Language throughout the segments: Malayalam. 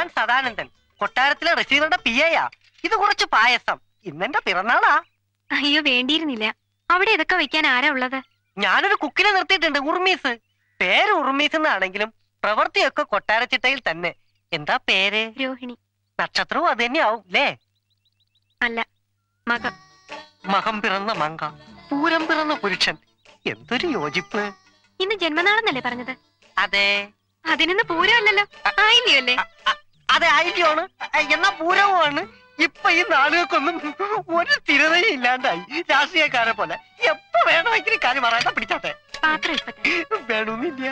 സദാനന്ദൻ കൊട്ടാരത്തിലെ റിസീവറുടെ പി എയാ ഇത് കുറച്ച് പായസം ഇന്നെന്റെ പിറന്നാളാ അയ്യോ വേണ്ടിയിരുന്നില്ല അവിടെ ഇതൊക്കെ വെക്കാൻ ആരാ ഉള്ളത് ഞാനൊരു കുക്കിനെ നിർത്തിയിട്ടുണ്ട് ഉർമീസ് പേര് ഉർമീസ് എന്നാണെങ്കിലും പ്രവൃത്തിയൊക്കെ കൊട്ടാരച്ചിട്ടയിൽ തന്നെ എന്താ പേര് രോഹിണി നക്ഷത്രവും അത് തന്നെയാവും അല്ലേ അല്ല മകം മകം പിറന്ന മങ്ക പൂരം പിറന്ന പുരുഷൻ എന്തൊരു യോജിപ്പ് ഇന്ന് ജന്മനാളെന്നല്ലേ പറഞ്ഞത് അതെ അതിനൊന്ന് പൂരമല്ലല്ലോ ആയില്ലയോ അല്ലേ അതെ ആയില്ലാണ് എന്നാ പൂരവുമാണ് ഇപ്പൊ ഈ നാളുകൾക്കൊന്നും ഒരു സ്ഥിരതയും ഇല്ലാണ്ടായി രാഷ്ട്രീയക്കാരെ പോലെ എപ്പോ വേണമെങ്കിലും കാര്യം പറയാൻ പിടിച്ചാട്ടെ പാത്രം ഇപ്പൊ തരാം. വേണമെന്നില്ല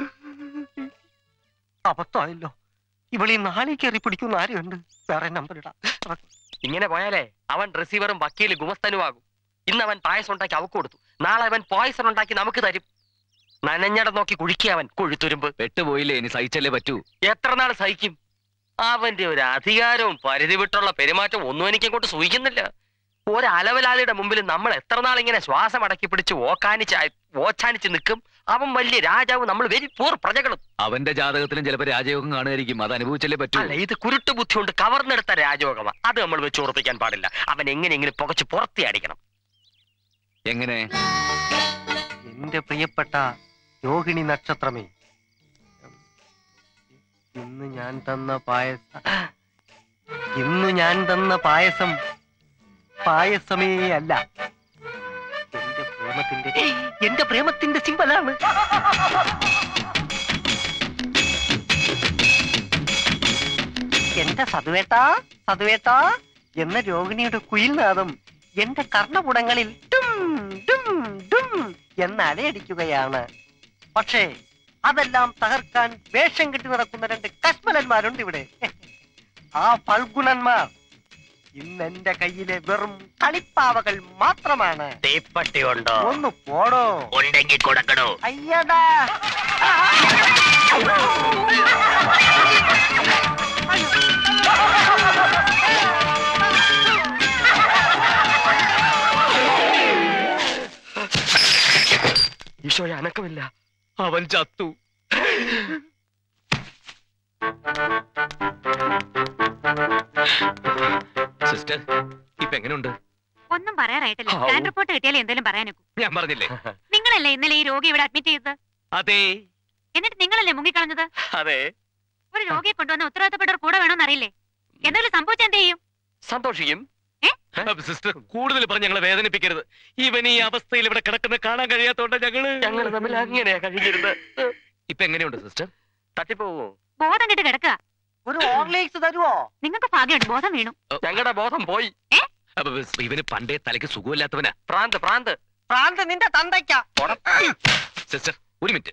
അബദ്ധമായല്ലോ ഇവളീ നാളെ കയറി പിടിക്കുന്ന ആരുണ്ട് വേറെ നമ്പർ ഇടാം ഇങ്ങനെ പോയാലേ അവൻ റിസീവറും വക്കീല് ഗുമസ്തനുമാകും ഇന്ന് അവൻ പായസം ഉണ്ടാക്കി അവക്ക് കൊടുത്തു നാളെ അവൻ പോയസൺ ഉണ്ടാക്കി നമുക്ക് തരും നനഞ്ഞടം നോക്കി കുഴിക്കുക അവൻ കൊഴുത്തുരുമ്പ് പെട്ടുപോയില്ലേ ഇനി സഹിച്ചല്ലേ പറ്റൂ എത്ര നാൾ സഹിക്കും അവന്റെ ഒരു അധികാരവും പരിധി വിട്ടുള്ള പെരുമാറ്റവും ഒന്നും എനിക്ക് അങ്ങോട്ട് സൂഹിക്കുന്നില്ല ഒരലവലാലിയുടെ മുമ്പിൽ നമ്മൾ എത്ര നാൾ ഇങ്ങനെ ശ്വാസം അടക്കി പിടിച്ച് ഓക്കാനിച്ച് അ- ഓച്ചാനിച്ച് നിൽക്കും അവൻ വലിയ രാജാവ് നമ്മൾ വെരി പൂർ പ്രജകളും അവന്റെ ജാതകത്തിലും ചിലപ്പോ രാജയോഗം കാണുമായിരിക്കും അത് അനുഭവിച്ചല്ലേ പറ്റൂ അല്ല ഇത് കുരുട്ട് ബുദ്ധി കൊണ്ട് കവർന്നെടുത്ത രാജയോഗമാണ് അത് നമ്മൾ വെച്ച് ഉറപ്പിക്കാൻ പാടില്ല അവൻ എങ്ങനെയെങ്കിലും പുകച്ച് പുറത്തി അടിക്കണം എങ്ങനെ എന്റെ പ്രിയപ്പെട്ട രോഹിണി നക്ഷത്രമേ ഇന്ന് ഞാൻ തന്ന പായസം ഇന്ന് ഞാൻ തന്ന പായസം പായസമേ അല്ല എന്റെ പ്രേമത്തിന്റെ എന്റെ പ്രേമത്തിന്റെ സിമ്പലാണ് എന്റെ സതുവേട്ടാ സതുവേട്ടാ എന്ന രോഹിണിയുടെ കുയിൽനാദം എന്റെ കർണപുടങ്ങളിൽ ഡും ഡും ഡും എന്ന് അലയടിക്കുകയാണ് പക്ഷേ അതെല്ലാം തകർക്കാൻ വേഷം കെട്ടി നടക്കുന്ന രണ്ട് കശ്മലന്മാരുണ്ട് ഇവിടെ ആ ഫൽഗുണന്മാർ ഇന്ന് എന്റെ കയ്യിലെ വെറും കളിപ്പാവകൾ മാത്രമാണ് തീപ്പട്ടി ഉണ്ടോ ഒന്ന് പോടോ ഉണ്ടെങ്കിൽ കൊടുക്കണോ അയ്യടാ ഈശോയെ അനക്കമില്ല അവൻ ചത്തു സിസ്റ്റർ ഇപ്പൊ എങ്ങനെയുണ്ട് ഒന്നും പറയാറായിട്ടില്ല ഔ. സ്കാൻ റിപ്പോർട്ട് കിട്ടിയാലേ എന്തെങ്കിലും പറയാനൊക്കൂ ഞാൻ പറഞ്ഞില്ലേ നിങ്ങളല്ലേ ഇന്നലെ ഈ രോഗി ഇവിടെ അഡ്മിറ്റ് ചെയ്തത് അതെ എന്നിട്ട് നിങ്ങളല്ലേ മുങ്ങിക്കളഞ്ഞത് അതെ ഒരു രോഗിയെ കൊണ്ടുവന്ന ഉത്തരവാദിത്തപ്പെട്ടവർ കൂടെ വേണമെന്ന് അറിയില്ലേ എന്തെങ്കിലും സംഭവിച്ചാൽ എന്ത് ചെയ്യും സന്തോഷിക്കും സിസ്റ്റർ കൂടുതൽ പറഞ്ഞ് ഞങ്ങളെ വേദനിപ്പിക്കരുത് ഇവൻ ഈ അവസ്ഥയിൽ ഇവിടെ കിടക്കുന്ന കാണാൻ കഴിയാത്തോണ്ട് ഞങ്ങള് ഞങ്ങൾ തമ്മിൽ അങ്ങനെയാ കഴിഞ്ഞിരുന്നത് ഇപ്പൊ എങ്ങനെയുണ്ട് സിസ്റ്റർ തട്ടിപ്പോവോ ബോധം കെട്ട് കിടക്കുക ഒരു ഓർലിക്സ് തരുവോ നിങ്ങൾക്ക് ഭാഗ്യമുണ്ട് ബോധം വീണു ഞങ്ങളുടെ ബോധം പോയി അപ്പൊ ഇവന് പണ്ടേ തലയ്ക്ക് സുഖമില്ലാത്തവനാ പ്രാന്ത് പ്രാന്ത് പ്രാന്ത് നിന്റെ തന്തയ്ക്ക സിസ്റ്റർ ഒരു മിനിറ്റ്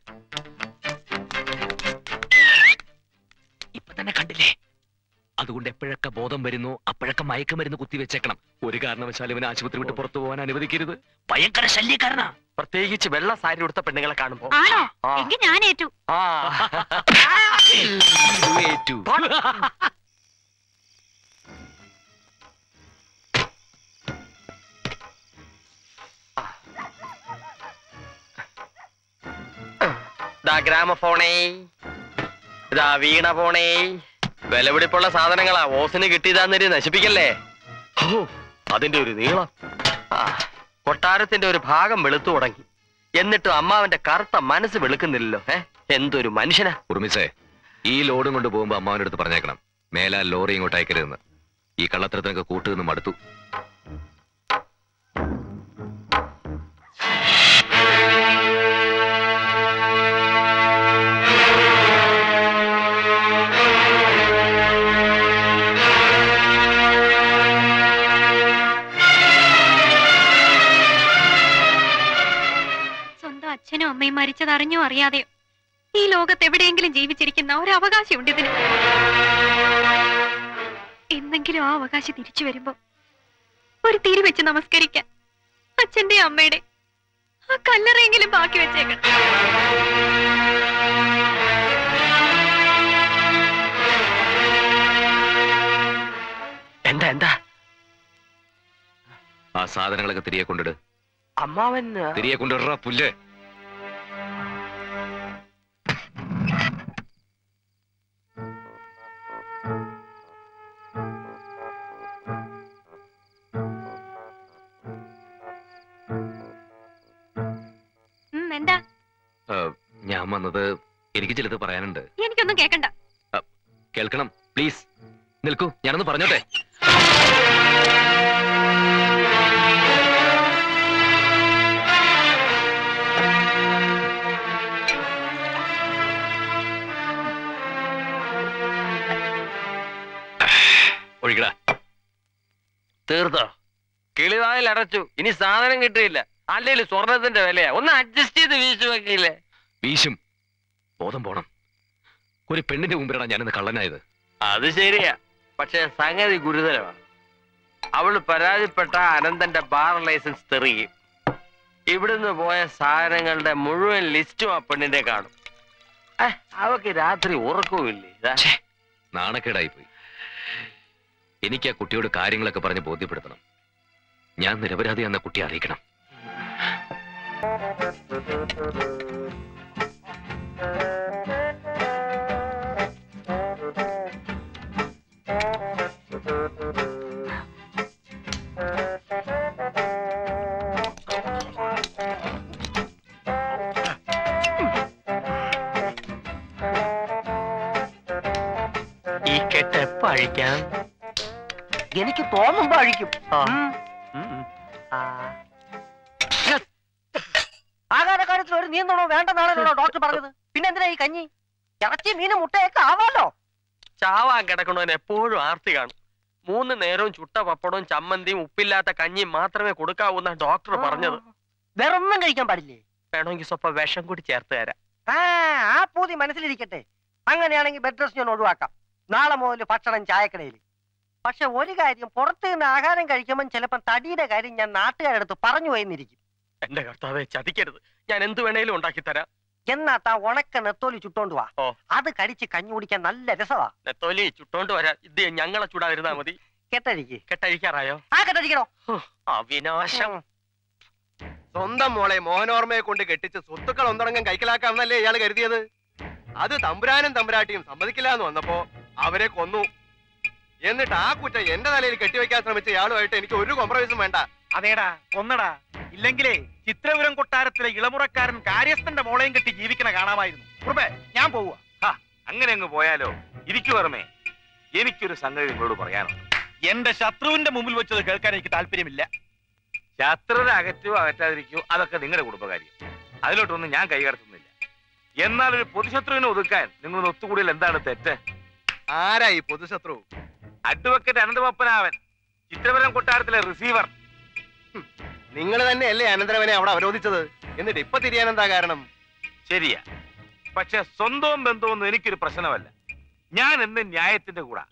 ഇപ്പൊ തന്നെ കണ്ടില്ലേ അതുകൊണ്ട് എപ്പോഴൊക്കെ ബോധം വരുന്നു അപ്പോഴൊക്കെ മയക്കുമരുന്ന് കുത്തിവെച്ചേക്കണം ഒരു കാരണവശാലും ഇവനെ ആശുപത്രി വിട്ട് പുറത്തു പോകാൻ അനുവദിക്കരുത് ഭയങ്കര ശല്യക്കാരനാ പ്രത്യേകിച്ച് വെള്ള സാരി ഉടുത്ത പെണ്ണുങ്ങളെ കാണുമ്പോ ആണോ ആ. എങ്കിൽ ഞാൻ ഏറ്റു ആ ഏറ്റു. ദാ ഗ്രാമഫോണേ ഇതാ വീണ ഫോണേ വിലപിടിപ്പുള്ള സാധനങ്ങളാ ഓസിന് കിട്ടിയതാന്നൊരു നശിപ്പിക്കല്ലേ ഓ അതിന്റെ ഒരു നീളം ആ, കൊട്ടാരത്തിന്റെ ഒരു ഭാഗം വെളുത്തു തുടങ്ങി എന്നിട്ടും അമ്മാവന്റെ കറുത്ത മനസ്സ് വെളുക്കുന്നില്ലല്ലോ ഏ എന്തൊരു മനുഷ്യനാ ഉറുമിസേ ഈ ലോഡും കൊണ്ട് പോകുമ്പോ അമ്മാവന്റെ അടുത്ത് പറഞ്ഞേക്കണം മേലാ ലോറി ഇങ്ങോട്ട് അയക്കരുതെന്ന് ഈ കള്ളത്തരത്തിനൊക്കെ കൂട്ടുനിന്ന് മടുത്തു സ്വന്തം അച്ഛനും അമ്മയും മരിച്ചതറിഞ്ഞോ അറിയാതെയോ ഈ ലോകത്ത് എവിടെയെങ്കിലും ജീവിച്ചിരിക്കുന്ന ഒരു അവകാശമുണ്ട് ഇതിന് എന്നെങ്കിലും ആ അവകാശം തിരിച്ചു വരുമ്പോ ഒരു തിരി വെച്ച് നമസ്കരിക്കാൻ അച്ഛന്റെ അമ്മയുടെ ആ കല്ലറയെങ്കിലും ബാക്കി വെച്ചേക്കണം എന്താ എന്താ ആ സാധനങ്ങളൊക്കെ തിരികെ കൊണ്ടിട് അമ്മാവൻ തിരികെ കൊണ്ടിടറ പുല്ല് വന്നത് എനിക്ക് ചിലത് പറയാനുണ്ട് എനിക്കൊന്നും കേക്കണ്ട കേൾക്കണം പ്ലീസ് നിൽക്കൂ ഞാനൊന്ന് പറഞ്ഞോട്ടെ ഒഴിക്കടാ തീർത്തോ കിളിവായിൽ അടച്ചു ഇനി സാധനം കിട്ടിയില്ല അല്ലെങ്കിൽ സ്വർണത്തിന്റെ വിലയാ ഒന്ന് അഡ്ജസ്റ്റ് ചെയ്ത് വീശു വെക്കില്ലേ വീശും ബോധം പോണം ഒരു പെണ്ണിന്റെ മുമ്പിലാണ് ഞാനിന്ന് കള്ളനായത് അത് ശരിയാ പക്ഷെ സംഗതി ഗുരുതരമാണ് അവള് പരാതിപ്പെട്ട അനന്തന്റെ ബാർ ലൈസൻസ് തെറിയും ഇവിടുന്ന് പോയ സാധനങ്ങളുടെ മുഴുവൻ ലിസ്റ്റും ആ പെണ്ണിന്റെ കാണും ഏ, അവക്ക് രാത്രി ഉറക്കവുമില്ലേ ഇതാ. നാണക്കേടായി പോയി എനിക്ക് ആ കുട്ടിയോട് കാര്യങ്ങളൊക്കെ പറഞ്ഞ് ബോധ്യപ്പെടുത്തണം ഞാൻ നിരപരാധി എന്ന കുട്ടിയെ അറിയിക്കണം ഈ കെട്ട് എപ്പോ അഴിക്കാം എനിക്ക് തോന്നുമ്പോ അഴിക്കും ആകാരക്കാര്യത്തിൽ ഒരു നിയന്ത്രണോ വേണ്ടെന്നാണല്ലോ ഡോക്ടർ പറഞ്ഞത് പിന്നെ എന്തിനാ ഈ കഞ്ഞി ഇറച്ചി മീനും മുട്ടയൊക്കെ ആവാലോ ചാവാൻ കിടക്കണവൻ എപ്പോഴും ആർത്തി കാണും മൂന്ന് നേരവും ചുട്ട പപ്പടവും ചമ്മന്തിയും ഉപ്പില്ലാത്ത കഞ്ഞിയും മാത്രമേ കൊടുക്കാവൂന്ന ഡോക്ടർ പറഞ്ഞത് വേറൊന്നും കഴിക്കാൻ പാടില്ലേ വേണമെങ്കിൽ സ്വപ്പം വിഷം കൂടി ചേർത്ത് തരാം ആ ആ പൂതി മനസ്സിലിരിക്കട്ടെ അങ്ങനെയാണെങ്കിൽ ബെഡ് റെസ്റ്റ് ഞാൻ ഒഴിവാക്കാം നാളെ മുതൽ ഭക്ഷണം ചായക്കടയിൽ പക്ഷെ ഒരു കാര്യം പുറത്ത് നിന്ന് ആഹാരം കഴിക്കുമ്പോൾ ചിലപ്പോൾ തടിയുടെ കാര്യം ഞാൻ നാട്ടുകാരടുത്ത് പറഞ്ഞു പോയെന്നിരിക്കും എന്റെ കർത്താവെ ചതിക്കരുത് ഞാൻ എന്ത് വേണേലും ഉണ്ടാക്കി തരാം എന്നാ താ ഉണക്ക നെത്തോലി ചുട്ടോണ്ട് വാ ഓ. അത് കടിച്ച് കഞ്ഞി കുടിക്കാൻ നല്ല രസവാ നെത്തോലി ചുട്ടോണ്ട് വരാം ഇത് ഞങ്ങളെ ചൂടാതിരുന്നാ മതി കേട്ടടിക്ക് കെട്ടഴിക്കാറായോ ആ കേട്ടടിക്കണോ അവിനാശം സ്വന്തം മോളെ മോഹനോർമ്മയെ കൊണ്ട് കെട്ടിച്ച് സ്വത്തുക്കൾ ഒന്നടങ്കം കൈക്കലാക്കാമെന്നല്ലേ ഇയാൾ കരുതിയത് അത് തമ്പുരാനും തമ്പുരാട്ടിയും സമ്മതിക്കില്ല എന്ന് വന്നപ്പോ അവരെ കൊന്നു എന്നിട്ട് ആ കുറ്റം എന്റെ തലയിൽ കെട്ടിവെക്കാൻ ശ്രമിച്ച ഇയാളുമായിട്ട് എനിക്ക് ഒരു കോംപ്രമൈസും വേണ്ട അതേടാ കൊന്നടാ ഇല്ലെങ്കിലേ ചിത്രപുരം കൊട്ടാരത്തിലെ ഇളമുറക്കാരൻ കാര്യസ്ഥന്റെ മോളെയും കെട്ടി ജീവിക്കണ കാണാമായിരുന്നു കുറുപ്പേ ഞാൻ പോവുക അങ്ങനെ അങ്ങ് പോയാലോ ഇരിക്കുവർമ്മേ എനിക്കൊരു സംഗതി നിങ്ങളോട് പറയാനുണ്ട് എന്റെ ശത്രുവിന്റെ മുമ്പിൽ വെച്ചത് കേൾക്കാൻ എനിക്ക് താല്പര്യമില്ല ശത്രുത അകറ്റോ അകറ്റാതിരിക്കോ അതൊക്കെ നിങ്ങളുടെ കുടുംബകാര്യം അതിലോട്ടൊന്നും ഞാൻ കൈകടത്തുന്നില്ല എന്നാൽ ഒരു പൊതുശത്രുവിനെ ഒതുക്കാൻ നിങ്ങൾ ഒത്തുകൂടിയാൽ എന്താണ് തെറ്റ് ആരാ ഈ പൊതുശത്രു അഡ്വക്കേറ്റ് അനന്തപപ്പനാവൻ ചിത്രപുരം കൊട്ടാരത്തിലെ റിസീവർ നിങ്ങൾ തന്നെയല്ലേ അനന്തരവനെ അവിടെ അവരോധിച്ചത് എന്നിട്ട് ഇപ്പൊ തിരിയാൻ എന്താ കാരണം ശരിയാ പക്ഷെ സ്വന്തവും ബന്ധവും എനിക്കൊരു പ്രശ്നമല്ല ഞാൻ എന്നും ന്യായത്തിന്റെ കൂടാ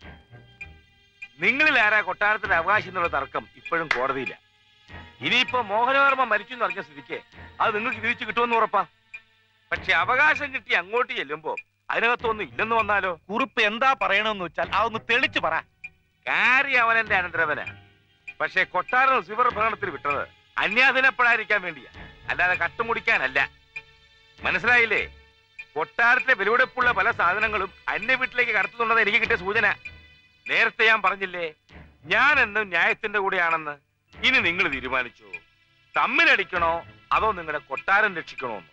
നിങ്ങളിൽ ആരാ കൊട്ടാരത്തിന്റെ അവകാശം എന്നുള്ള തർക്കം ഇപ്പോഴും കോടതിയില്ല ഇനിയിപ്പോ മോഹനവർമ്മ മരിച്ചു എന്ന് പറഞ്ഞ സ്ഥിതിക്ക് അത് നിങ്ങൾക്ക് തിരിച്ചു കിട്ടുമെന്ന് ഉറപ്പാ പക്ഷെ അവകാശം കിട്ടി അങ്ങോട്ട് ചെല്ലുമ്പോ അതിനകത്തൊന്നും ഇല്ലെന്ന് വന്നാലോ കുറിപ്പ് എന്താ പറയണമെന്ന് വെച്ചാൽ അതൊന്ന് തെളിച്ചു പറ കാര്യം അവൻ എന്റെ അനന്തരവനാ പക്ഷെ കൊട്ടാരം റിസീവർ ഭരണത്തിൽ വിട്ടത് അന്യാധീനപ്പെടാതിരിക്കാൻ വേണ്ടിയാ അല്ലാതെ കട്ടുമുടിക്കാനല്ല മനസ്സിലായില്ലേ കൊട്ടാരത്തിലെ വിലപിടിപ്പുള്ള പല സാധനങ്ങളും അന്യ വീട്ടിലേക്ക് കടത്തുന്നുണ്ടെന്ന് എനിക്ക് കിട്ടിയ സൂചന നേരത്തെ ഞാൻ പറഞ്ഞില്ലേ ഞാൻ എന്നും ന്യായത്തിന്റെ കൂടെയാണെന്ന് ഇനി നിങ്ങൾ തീരുമാനിച്ചു തമ്മിലടിക്കണോ അതോ നിങ്ങളുടെ കൊട്ടാരം രക്ഷിക്കണോ എന്ന്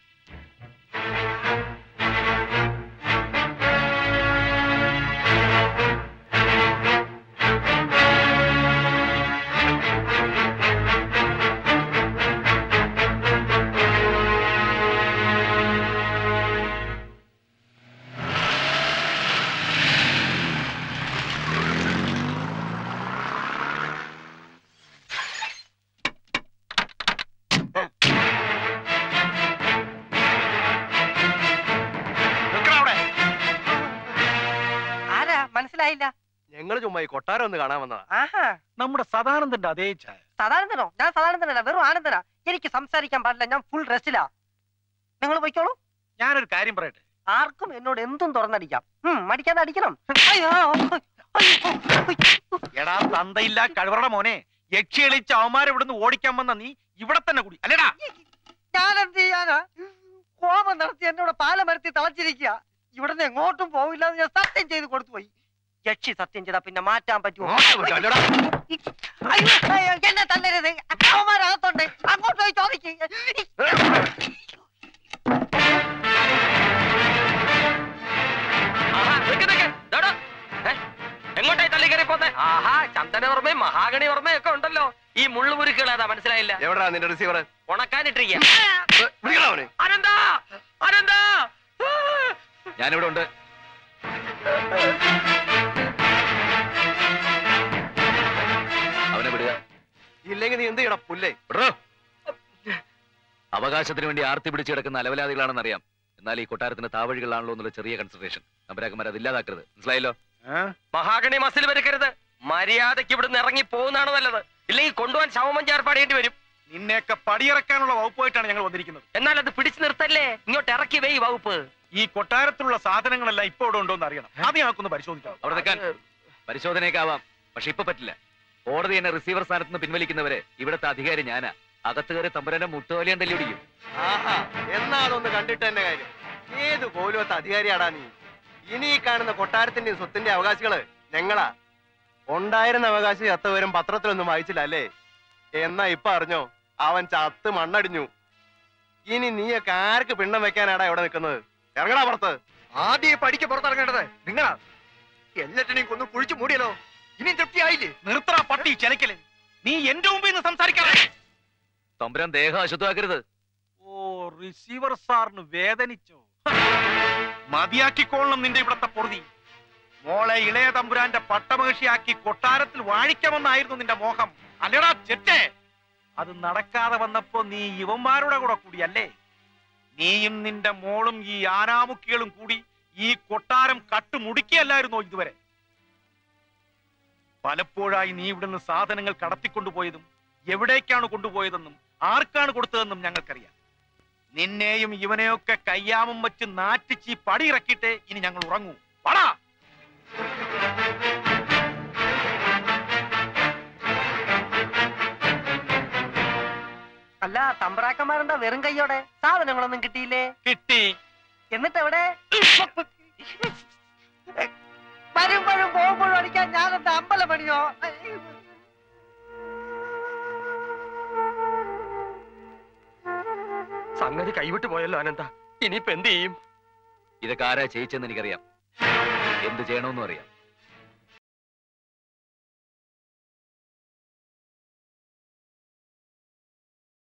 നിൽക്കണം അവിടെ ആരാ മനസ്സിലായില്ല ഞങ്ങൾ ചുമ്മാ ഈ കൊട്ടാരം ഒന്ന് കാണാൻ വന്നതാ ആഹാ നമ്മുടെ സദാനന്ദന്റെ അതേ ചായ സദാനന്ദനോ ഞാൻ സദാനന്ദനല്ല വെറും ആനന്ദനാ എനിക്ക് സംസാരിക്കാൻ പാടില്ല ഞാൻ ഫുൾ റെസ്റ്റിലാ നിങ്ങൾ പോയിക്കോളൂ ഞാനൊരു കാര്യം പറയട്ടെ ആർക്കും എന്നോട് എന്തും തുറന്നടിക്കാം ഉം, മടിക്കാതെ അടിക്കണം അയ്യോ അയ്യോ, എടാ തന്തയില്ല കഴിവറുടെ മോനെ യക്ഷി എളിച്ച് അവന്മാരെ ഇവിടുന്ന് ഓടിക്കാൻ വന്ന നീ ഇവിടെ തന്നെ കൂടി അല്ലേടാ ഞാൻ എന്ത് ചെയ്യാനാ കോപം നടത്തി എന്നോട് പാലമരത്തി തളച്ചിരിക്കുക ഇവിടുന്ന് എങ്ങോട്ടും പോവില്ല എന്ന് ഞാൻ സത്യം ചെയ്ത് കൊടുത്തു പോയി യക്ഷി സത്യം ചെയ്താ പിന്നെ മാറ്റാൻ പറ്റുമോ അല്ലടാ. അയ്യോ, അയ്യോ, എന്നെ തല്ലരുത് അവന്മാരകത്തുണ്ട് അങ്ങോട്ട് പോയി ചോദിക്ക് എങ്ങോട്ടായി തള്ളി കയറി പോന്നെ ആഹാ ചന്ദനവർമ്മയും മഹാഗണി വർമ്മയും ഒക്കെ ഉണ്ടല്ലോ ഈ മുള്ളുമുരുക്കുകൾ ഏതാ മനസ്സിലായില്ല എവിടാ നിന്റെ റിസീവർ ഉണക്കാനിട്ടിരിക്കുക വിളിക്കണം അവനെ അനന്താ അനന്താ ഞാനിവിടെ ഉണ്ട് അവനെ വിടുക ഇല്ലെങ്കിൽ നീ എന്ത് ചെയ്യണം പുല്ലേ വിടറോ. അവകാശത്തിന് വേണ്ടി ആർത്തി പിടിച്ചു കിടക്കുന്ന അലവലാദികളാണെന്നറിയാം എന്നാൽ ഈ കൊട്ടാരത്തിന്റെ താവഴികളാണല്ലോ എന്നുള്ള ചെറിയ കൺസിഡറേഷൻ നമ്പരാക്കന്മാർ അത് ഇല്ലാതാക്കരുത് മനസ്സിലായല്ലോ മഹാഗണി മസിൽ വരക്കരുത് മര്യാദയ്ക്ക് ഇവിടുന്ന് ഇറങ്ങി പോകുന്നതാണ് നല്ലത് ഇല്ലെങ്കിൽ കൊണ്ടുപോകാൻ ശവമം ചേർപ്പാടേണ്ടി വരും നിന്നെയൊക്കെ പടിയിറക്കാനുള്ള വകുപ്പായിട്ടാണ് ഞങ്ങൾ വന്നിരിക്കുന്നത് എന്നാൽ അത് പിടിച്ചു നിർത്തല്ലേ ഇങ്ങോട്ട് ഇറക്കി വെയ് വകുപ്പ് ഈ കൊട്ടാരത്തിലുള്ള സാധനങ്ങളെല്ലാം ഇപ്പൊ ഇവിടെ ഉണ്ടോ എന്ന് അറിയണം ആദ്യം ഞങ്ങൾക്കൊന്ന് പരിശോധിക്കണം അവിടെ നിൽക്കാൻ പരിശോധനയൊക്കെ ആവാം പക്ഷെ ഇപ്പൊ പറ്റില്ല കോടതി എന്നെ റിസീവർ സ്ഥാനത്ത് നിന്ന് പിൻവലിക്കുന്നവരെ ഇവിടുത്തെ അധികാരി ഞാനാ അകത്ത് കയറി തമ്പുരാന്റെ മുട്ടുവലിയാൻ തല്ലി പിടിക്കും ആഹാ എന്നാ അതൊന്ന് കണ്ടിട്ട് തന്നെ കാര്യം ഏത് കോലുവത്ത അധികാരിയാടാ നീ ഇനി ഈ കാണുന്ന കൊട്ടാരത്തിന്റെയും സ്വത്തിന്റെ അവകാശികള് ഞങ്ങളാ ഉണ്ടായിരുന്ന അവകാശി ചത്തവരും പത്രത്തിലൊന്നും വായിച്ചില്ല അല്ലേ എന്നാ ഇപ്പൊ അറിഞ്ഞോ അവൻ ചത്ത് മണ്ണടിഞ്ഞു ഇനി നീയൊക്കെ ആർക്ക് പിണ്ണം വെക്കാനാടാ ഇവിടെ നിൽക്കുന്നത് ഇറങ്ങടാ പുറത്ത് ആദ്യം ഈ പടിക്ക് പുറത്തിറങ്ങേണ്ടത് നിങ്ങളാ എല്ലാറ്റിനെയും കൊന്ന് കുഴിച്ചു മൂടിയല്ലോ ഇനി തൃപ്തിയായില്ലേ നിർത്തറ പട്ടി ചെലക്കല് നീ എന്റെ മുമ്പിൽ നിന്ന് സംസാരിക്കാതെ തമ്പുരാൻ ദേഹം അശുദ്ധമാക്കരുത് ഓ റിസീവർ സാറിന് വേദനിച്ചോ മതിയാക്കിക്കോളണം നിന്റെ ഇവിടത്തെ പൊറുതി മോളെ ഇളയ തമ്പുരാന്റെ പട്ടമഹിഷിയാക്കി കൊട്ടാരത്തിൽ വാഴിക്കാമെന്നായിരുന്നു നിന്റെ മോഹം അല്ലടാ ചെറ്റേ അത് നടക്കാതെ വന്നപ്പോ നീ ഇവന്മാരുടെ കൂടെ കൂടിയല്ലേ നീയും നിന്റെ മോളും ഈ ആനാമുക്കികളും കൂടി ഈ കൊട്ടാരം കട്ടുമുടുക്കിയല്ലായിരുന്നോ ഇതുവരെ പലപ്പോഴായി നീ ഇവിടുന്ന് സാധനങ്ങൾ കടത്തിക്കൊണ്ടുപോയതും എവിടേക്കാണ് കൊണ്ടുപോയതെന്നും ആർക്കാണ് കൊടുത്തതെന്നും ഞങ്ങൾക്കറിയാം നിന്നെയും ഇവനെയൊക്കെ കയ്യാമം വെച്ച് നാറ്റിച്ച് ഈ പടിയിറക്കിയിട്ടേ ഇനി ഞങ്ങൾ ഉറങ്ങൂ പടാ അല്ല തമ്പ്രാക്കന്മാരെന്താ വെറും കൈയോടെ സാധനങ്ങളൊന്നും കിട്ടിയില്ലേ കിട്ടി എന്നിട്ട് എവിടെ വരുമ്പോഴും പോകുമ്പോഴും അടിക്കാൻ ഞാനെന്താ അമ്പലം പണിയോ സംഗതി കൈവിട്ടു പോയല്ലോ അനന്ത ഇനിയിപ്പോ എന്ത് ചെയ്യും ഇതൊക്കെ ആരാ ചെയ്യിച്ചെന്ന് എനിക്കറിയാം എന്ത് ചെയ്യണമെന്നും അറിയാം